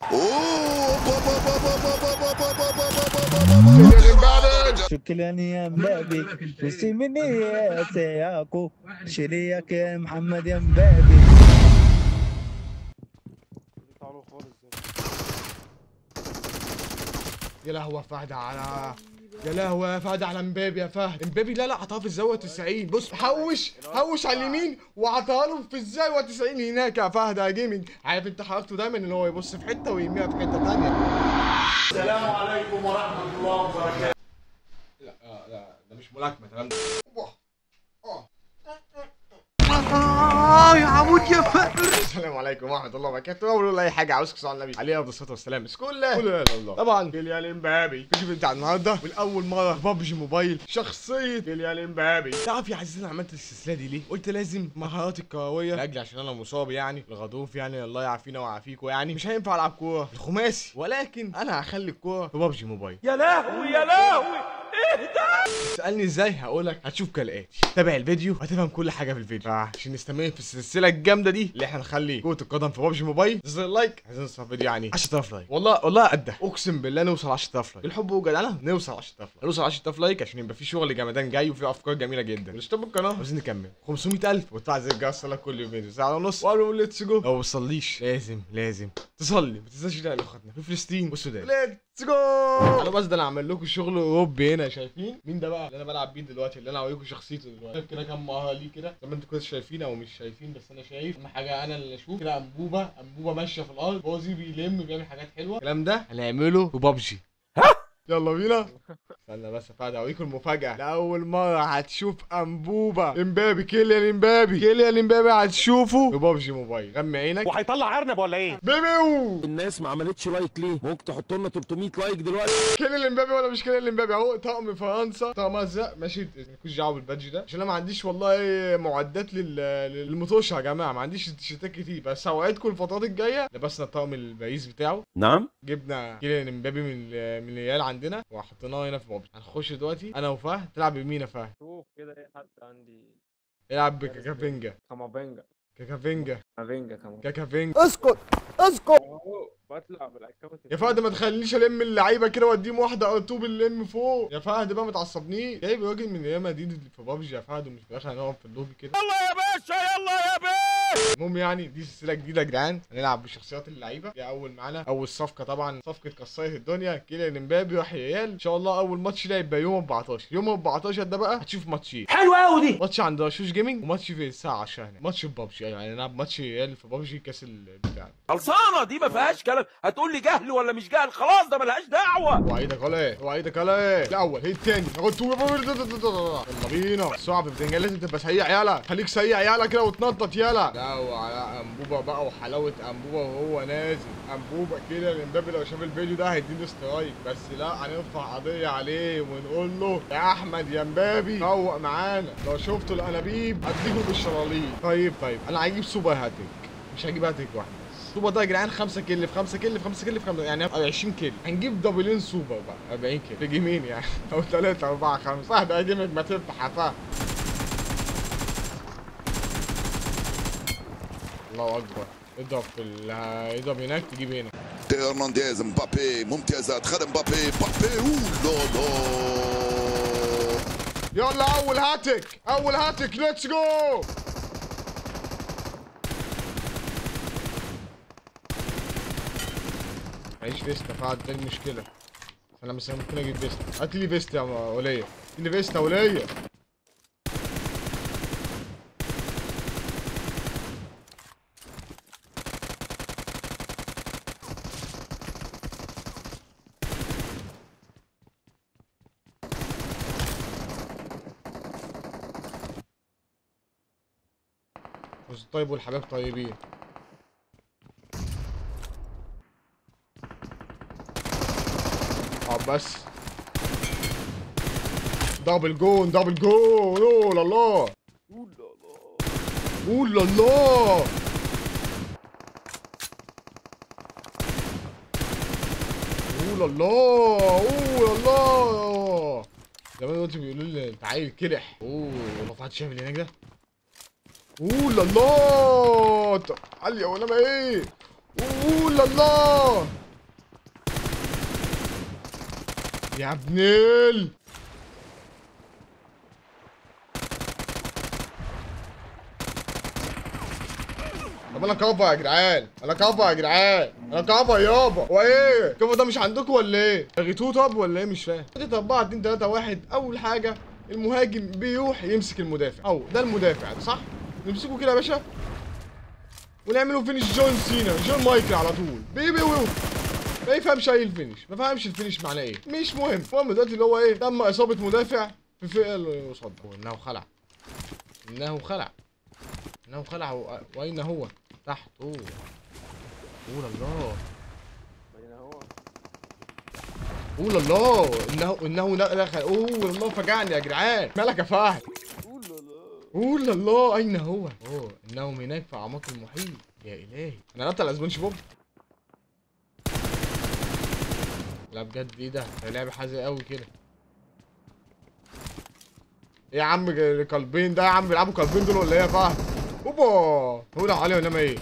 شكرا يا مبابي فزتي مني يا سياكو شريك يا محمد يا مبابي يا لهوي يا فهد على يا لهوي يا فهد على مبابي يا فهد مبابي لا لا عطاها في الزاويه 90 بص حوش حوش على اليمين وعطاها له في الزاويه 90 هناك يا فهد يا جيمنج عارف انت حركته دايما ان هو يبص في حته ويرميها في حته ثانيه السلام عليكم ورحمه الله وبركاته لا آه لا ده مش ملاكمه تمام يا عمود يا فقر السلام عليكم ورحمه الله وبركاته اول ولا اي حاجه عاوزك صلى على النبي عليه افضل الصلاه والسلام بس كل لا اله الا الله طبعا كيليان امبابي الفيديو بتاع النهارده والاول مره في بابجي موبايل شخصيه كيليان امبابي تعرف يا عزيزي انا عملت السلسله دي ليه قلت لازم مهاراتي الكرويه لاجل عشان انا مصاب يعني الغضروف يعني الله يعافينا ويعافيكم يعني مش هينفع العب كوره الخماسي ولكن انا هخلي الكوره في بابجي موبايل يا لهوي يا لهوي تسالني ازاي هقولك هتشوف كالاتي تابع الفيديو هتفهم كل حاجه في الفيديو عشان نستمر في السلسله الجامده دي اللي احنا نخلي كره القدم في بابجي موبايل زر اللايك عايزين نوصل الفيديو يعني 10000 لايك والله والله قد اقسم بالله نوصل 10000 لايك بالحب وجدعنه نوصل 10000 لايك نوصل 10000 لايك عشان يبقى في شغل جمدان جاي وفي افكار جميله جدا والاشتراك بالقناه عايزين نكمل 500000 وتفعل زي الجرس صلاه كل فيديو ساعه ونص وقالوا ليتس جو لو ما وصليش لازم لازم تصلي ما تنساش تدعي لاخواتنا في فلسطين والسودان ليتس جو انا بس ده انا اعمل لكم شغل اوروبي هنا شايفين مين ده بقى اللي انا بلعب بيه دلوقتي اللي انا هوريكم شخصيته دلوقتي شايف كده كام مهاره ليه كده زي ما انتوا كده شايفين او مش شايفين بس انا شايف اهم حاجه انا اللي اشوف كده انبوبه انبوبه ماشيه في الارض بوزي بيلم بيعمل حاجات حلوه الكلام ده هنعمله في بابجي يلا بينا استنى بس فهد اوريكم المفاجأة لأول مرة هتشوف أنبوبة امبابي كيليان امبابي كيليان امبابي هتشوفه في بابجي موبايل غمي عينك وهيطلع ارنب ولا ايه بيبيو الناس ما عملتش لايك ليه ممكن تحط لنا 300 لايك دلوقتي كيليان امبابي ولا مش كيليان امبابي اهو طقم فرنسا طقم ازرق ماشي مالكوش دعوه بالبادج ده عشان انا ما عنديش والله معدات لل... للمطوشه يا جماعه ما عنديش تيشيرتات كتير بس اوعدكم الفترات الجايه لبسنا الطقم الباريس بتاعه نعم جبنا كيليان امبابي من من العيال عندنا وحطيناه هنا في بابجي هنخش دلوقتي انا وفهد تلعب بمين يا فهد شوف كده ايه حد عندي العب بكاكافينجا كامافينجا كاكافينجا كامافينجا كمان كاكافينجا اسكت اسكت اهو بطلع بالاكونت يا فهد ما تخلينيش الم اللعيبه كده واديهم واحده ار 2 بالام فوق يا فهد بقى ما تعصبنيش جايب راجل من ريال مدريد في بابجي يا فهد ومش في الاخر هنقعد في اللوبي كده يلا يا باشا يلا يا باشا المهم يعني دي سلسله جديده يا جدعان هنلعب بشخصيات اللعيبه دي اول معانا اول صفقه طبعا صفقه كسرت الدنيا كيليان امبابي راح ريال ان شاء الله اول ماتش ده يبقى يوم 14 يوم 14 ده بقى هتشوف ماتشين حلوه قوي دي ماتش عند رشوش جيمنج وماتش في الساعه 10 هنا ماتش في بابجي يعني نلعب ماتش ريال في بابجي كاس البتاع خلصانه دي ما فيهاش كلام هتقول لي جهل ولا مش جهل خلاص ده ملهاش دعوه وعيدك ولا ايه وعيدك ولا ايه الاول هي التاني ناخد تو يلا بينا صعب بتنجان لازم تبقى سريع يالا خليك سريع يالا كده وتنطط يلا لا وعلى انبوبه بقى وحلاوه انبوبه وهو نازل انبوبه كده الامبابي لو شاف الفيديو ده هيديني سترايك بس لا هنرفع قضيه عليه ونقول له يا احمد يا امبابي فوق معانا لو شفتوا الانابيب هديكوا بالشلاليط طيب طيب انا هجيب سوبر هاتريك مش هجيب هاتريك واحده سوبر ده يا جدعان 5 كيل في 5 كيل في 5 كيل في 5 يعني 20 كيل هنجيب دبلين سوبر بقى 40 كيل في جيمين يعني او 3 4 5 فهد يا جيمك ما تفتح يا فهد الله اكبر اضرب في ال- اضرب هناك تجيب هنا تيو هرنانديز مبابي ممتازات خد مبابي مبابي اوه لا لا يلا اول هاتك اول هاتك ليتس جو عيش فيستا فهد ده المشكله انا مثلا ممكن اجيب فيستا هات لي فيستا يا وليه هات لي فيستا وليه بس الطيب والحباب طيبين اه بس دبل جون دبل جون اوه لا لا اوه لا لا اوه لا لا اوه لا لا زمان دلوقتي بيقولوا لي انت عيل كلح اوه والله في حد شايف اللي هناك ده اوه لا لا علي ولا ما ايه اوه لا الله يا ابن ال طب انا كفا يا جدعان انا كفا يا جدعان انا كفا يابا هو ايه كفا ده مش عندكم ولا ايه لغيتوه طب ولا ايه مش فاهم كده 4 2 3 1 اول حاجه المهاجم بيروح يمسك المدافع او ده المدافع ده صح نمسكه كده يا باشا ونعمله فينش جون سينا جون مايكل على طول بيبي ويو ما يفهمش اي الفينش ما فهمش الفينش معناه ايه مش مهم المهم دلوقتي اللي هو ايه تم اصابه مدافع في فئه اللي قصاده انه خلع انه خلع انه خلع و- واين هو تحت اوه اوه الله بعدين هو اوه الله انه انه لا دخل اوه الله فجعني يا جدعان مالك يا فهد قول له لا اوه الله اين هو اوه انه هناك في اعماق المحيط يا الهي انا لعبت على سبونج بوب لا بجد ايه ده ده لعبه حازق قوي كده ايه يا عم ج- قلبين ده يا عم بيلعبوا قلبين دول ولا ايه يا فهد اوبا هو ده عليه انما ايه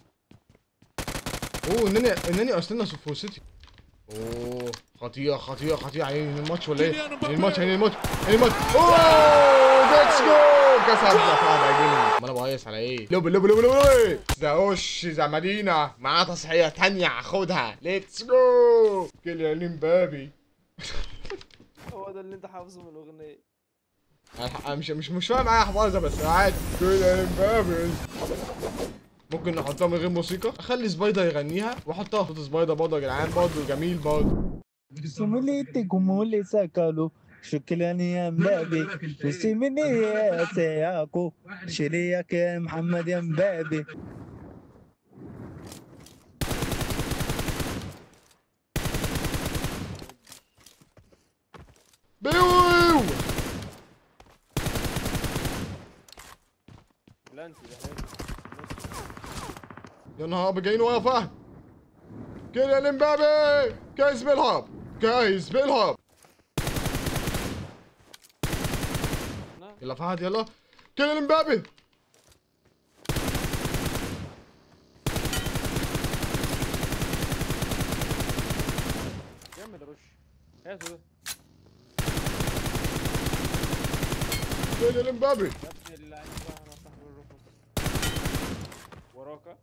اوه انني انني استنى فورستي اوه خطيئه خطيئه خطيئه عين الماتش ولا ايه عين الماتش عين الماتش عين الماتش اوه ليتس جو كسبنا فهد عجلني ما انا بهيص على ايه لوب لوب لوب لوب لوب ذا وش ذا مدينه معاه تصحيح تانية هاخدها ليتس جو كيليان امبابي هو ده اللي انت حافظه من الاغنيه أنا مش مش مش فاهم معايا حوار ده بس عادي كيليان امبابي ممكن نحطها من غير موسيقى اخلي سبايدر يغنيها واحطها صوت سبايدر برضه يا جدعان برضه جميل برضه Sumiliti kumuli sakalu شكرا يا مبابي بسي مني يا سياكو شريك يا محمد يا مبابي بيو لانسي ده هيك. يا نهار أبيض، جايين ورا فهد كيليان امبابي كايس بالهاب كايس بالهاب نعم. يلا فهد يلا كيليان امبابي كمل يا رش هاته ده كيليان امبابي يا ابن اللعيبه انا صاحب الرفض وراك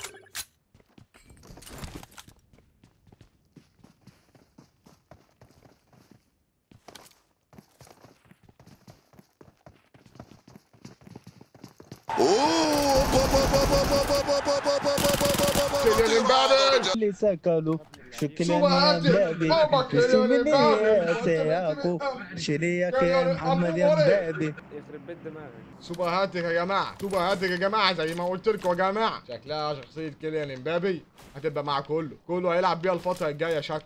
اوه بابا بابا بابا بابا بابا بابا كيليان امبابي اللي سكلوا شكرا شو يا هاتي؟ مبابي بابا بسي كيليان مني امبابي. يا سياكو شريك يا محمد يا مبابي يخرب بيت دماغك سوبرهاتك يا جماعه سوبرهاتك يا جماعه زي ما قلت لكم يا جماعه شكلها شخصيه كيليان امبابي هتبقى مع كله كله هيلعب بيها الفتره الجايه شكل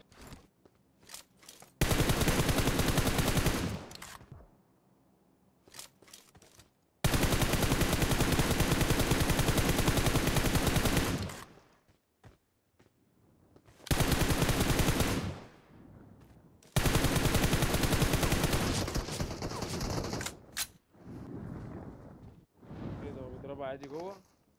كده هو بيضربها عادي جوه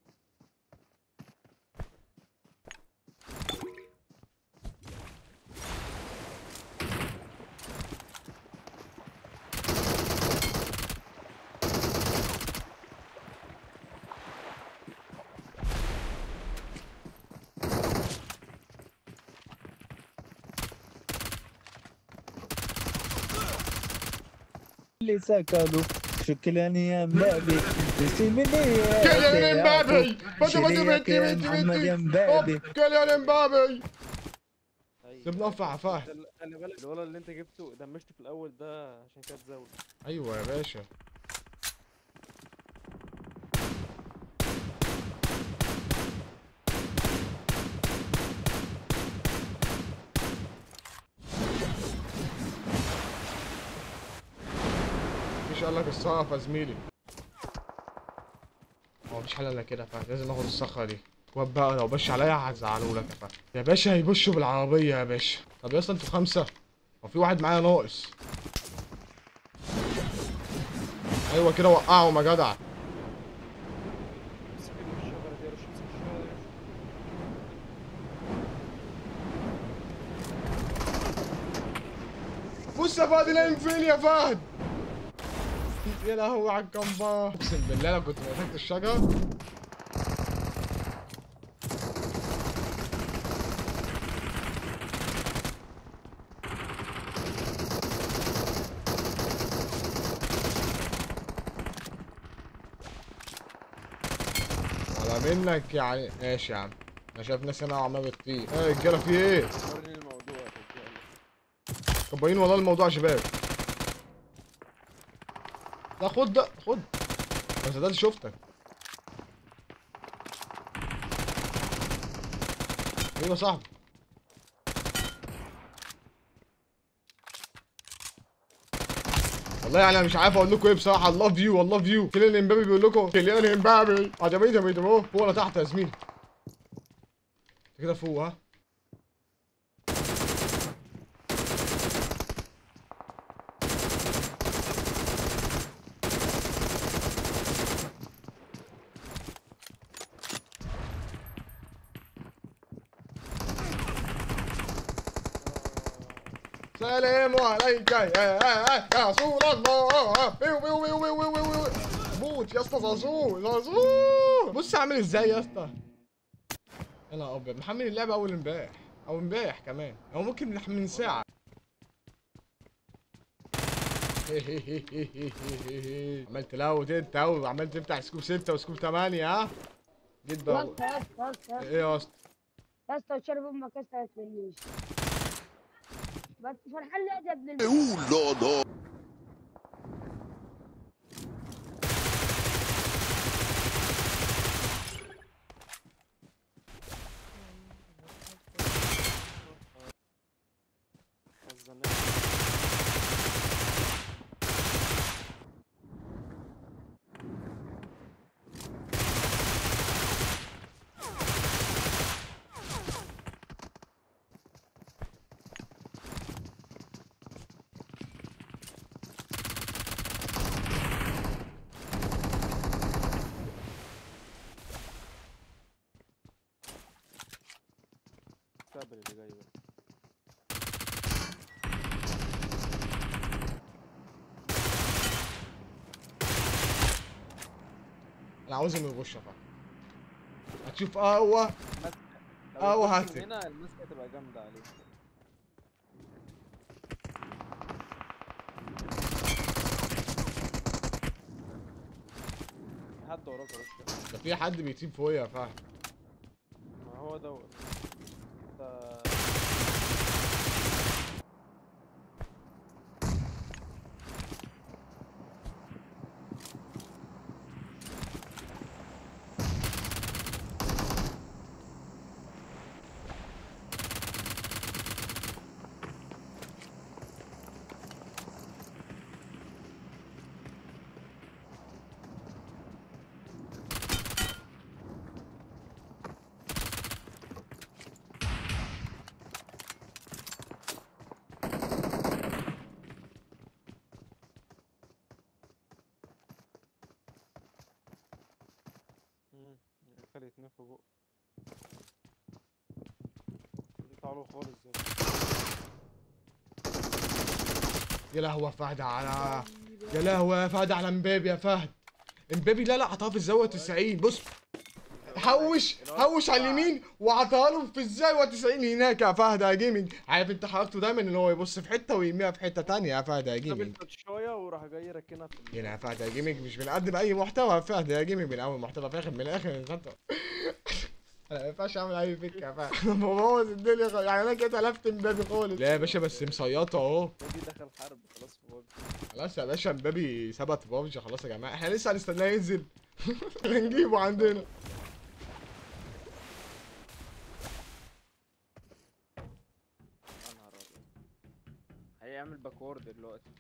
اللي سكلوا شكرا يا مبابي بسي مني يا كيليان امبابي سياكو بدي بدي شريك بدي يا بدي محمد يا بدي مبابي أوب، كيليان امبابي أيوة. سيبنا نقفع فهد ده ال- خلي بالك الولد اللي انت جبته دمجته في الاول ده عشان كانت زاويه ايوه يا باشا مفيش قال لك الصرف يا زميلي هو مفيش حل الا كده فاهم لازم اخد الصخره دي واد بقى لو بش عليا هزعله لك يا فاهم يا باشا هيبشوا بالعربيه يا باشا طب يا اسطى انتوا خمسه هو في واحد معايا ناقص ايوه كده وقعهم يا جدع امسك الشجره دي يا رش امسك الشجره دي بص يا فهد نايم فين يا فهد يا لهوي على الكامبا اقسم بالله لو كنت مسكت الشجره على منك يعني ماشي يا عم انا شايف ناس هنا عماله بتطير ايه يا رجاله في ايه؟ وريني الموضوع يا رجاله كباين والله الموضوع يا شباب لا خد ده خد بس ده اللي شفتك ايوه يا صاحبي والله يعني انا مش عارف اقول لكم ايه بصراحه الله فيو الله فيو كيليان امبابي بيقول لكم كيليان امبابي عجبتني يا بيتم اهو فوق ولا تحت يا زميلي انت كده فوق ها سلام عليك يا يا يا رسول الله بيو بيو بيو بيو بيو بيو بيو موت يا اسطى زازو زازو بص عامل ازاي يا اسطى يا نهار ابيض محمل اللعبه اول امبارح او امبارح كمان او ممكن من- من ساعه عملت لوت انت اهو عمال تفتح سكوب 6 وسكوب 8 ها جدا يا اسطى يا اسطى يا اسطى يا اسطى ايه يا اسطى يا اسطى شرب امك يا اسطى ما تفنيش بس فرحان ليه يا ابن ال- Ouh là là خزانات استقبل اللي جاي بقى انا عاوزهم يغشوا فعلا هتشوف قهوه لو أو اتبص هات. من هنا المسكه تبقى جامده عليه في حد وراك يا رشا ده في حد بيطيب فوقيا يا فهد ما هو ده ده مم. خلي يتنفوا بقى يطلعوا خالص زي يا لهوي يا فهد على يا لهوي يا فهد على امبابي يا فهد امبابي لا لا عطاها في الزاويه 90 بص حوش حوش على اليمين وعطاها له في الزاويه 90 هناك يا فهد يا جيمنج عارف انت حركته دايما ان هو يبص في حته ويرميها في حته تانية يا فهد يا جيمنج قابلت شويه وراح جاي ركنها في ال- هنا يا فهد يا جيمنج مش بنقدم اي محتوى يا فهد يا جيمنج بنقدم محتوى فاخر من الاخر انت انا ما ينفعش اعمل اي فكره يا فهد ببوظ الدنيا خالص. يعني انا كده تلفت امبابي خالص لا يا باشا بس مسيطه اهو باجي دخل حرب خلاص في وجهي خلاص يا باشا امبابي ثبت في بابجي خلاص يا جماعه احنا لسه هنستناه ينزل هنجيبه عندنا يا نهار ابيض هيعمل باكورد دلوقتي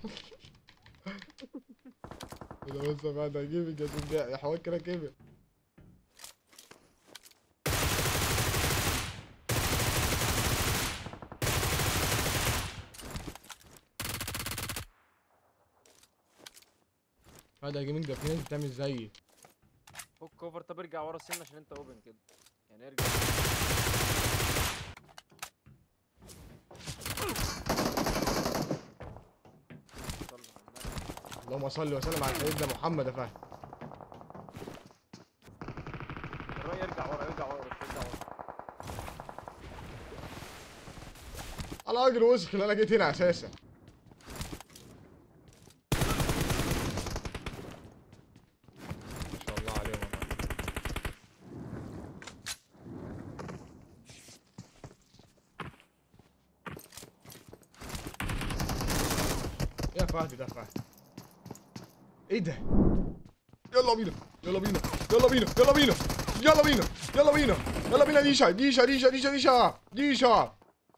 ده بس بقى ده جيمنج يا سيدي الحوار كده كبر هذا يا جيمنج ده في ناس بتعمل زيي فك كفر طب ارجع ورا السن عشان انت اوبن كده يعني ارجع اللهم صل وسلم على سيدنا محمد يا فهد الراي يرجع ورا يرجع ورا يرجع ورا على اجر وسخ اللي انا جيت هنا اساسا ما شاء الله عليهم والله. يا فهد ده فهد ايه ده يلا بينا يلا بينا يلا بينا يلا بينا يلا بينا يلا بينا يلا بينا ديشا ديشا ديشا ديشا ديشا ديشا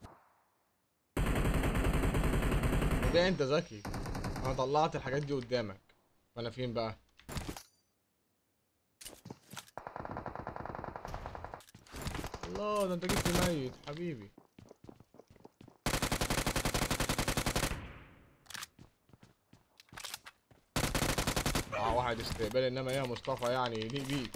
ده انت ذكي انا طلعت الحاجات دي قدامك فانا فين بقى الله ده انت جبت ميت حبيبي اه واحد استقبال انما ايه يا مصطفى يعني يليق بيك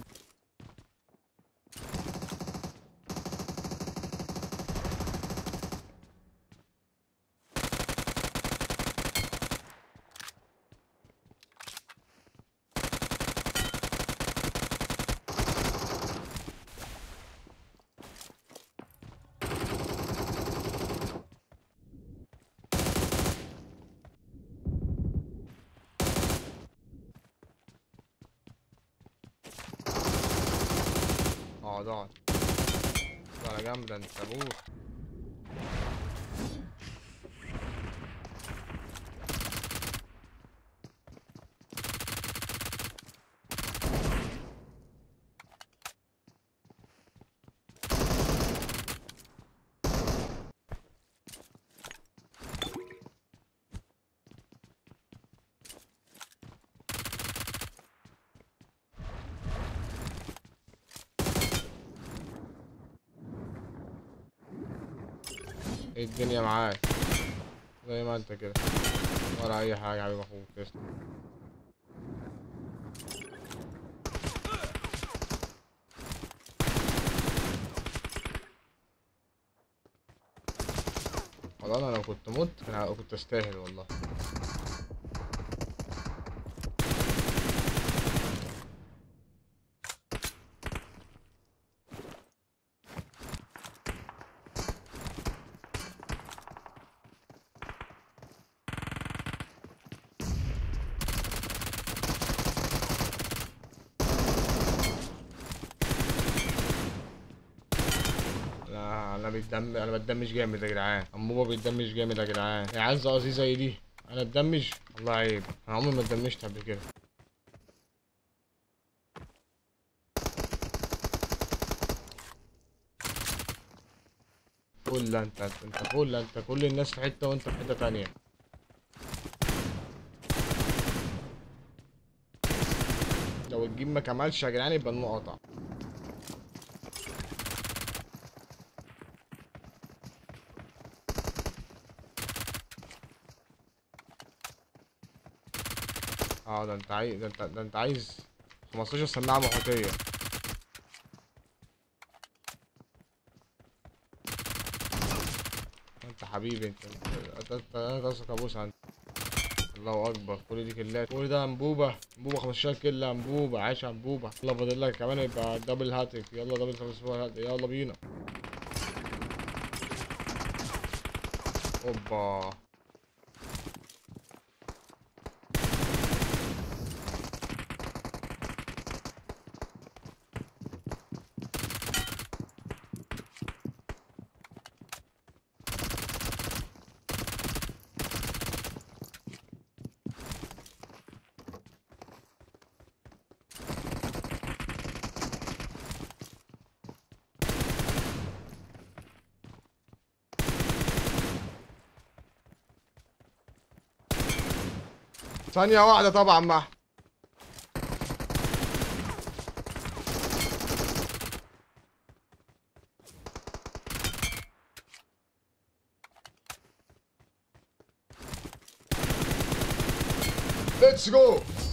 اقعد اقعد ده انا جامده انت ابوك ايه الدنيا معاك زي ما انت كده ولا اي حاجه يا حبيب اخوك تسلم والله انا لو كنت مت كان كنت استاهل والله لا انا بيتدم انا بتدمج جامد يا جدعان امبوبه بيتدمج جامد يا جدعان هي عايزه قصدي زي دي انا اتدمج والله عيب انا عمري ما اتدمجت قبل كده فل انت انت فل انت كل الناس في حته وانت في حته تانية لو الجيم ما كملش يا جدعان يبقى النقطة اه ده انت عايز ده انت ده انت عايز 15 سماعة محيطية انت حبيبي انت انت انت انت راسك ابوس انت الله اكبر كل دي كلات كل ده انبوبة انبوبة 15 كيلة انبوبة عايش على انبوبة يلا فاضل لك كمان يبقى دبل هاتريك يلا دبل ترانسفير هاتريك يلا بينا اوبا ثانية واحدة طبعا ما Let's go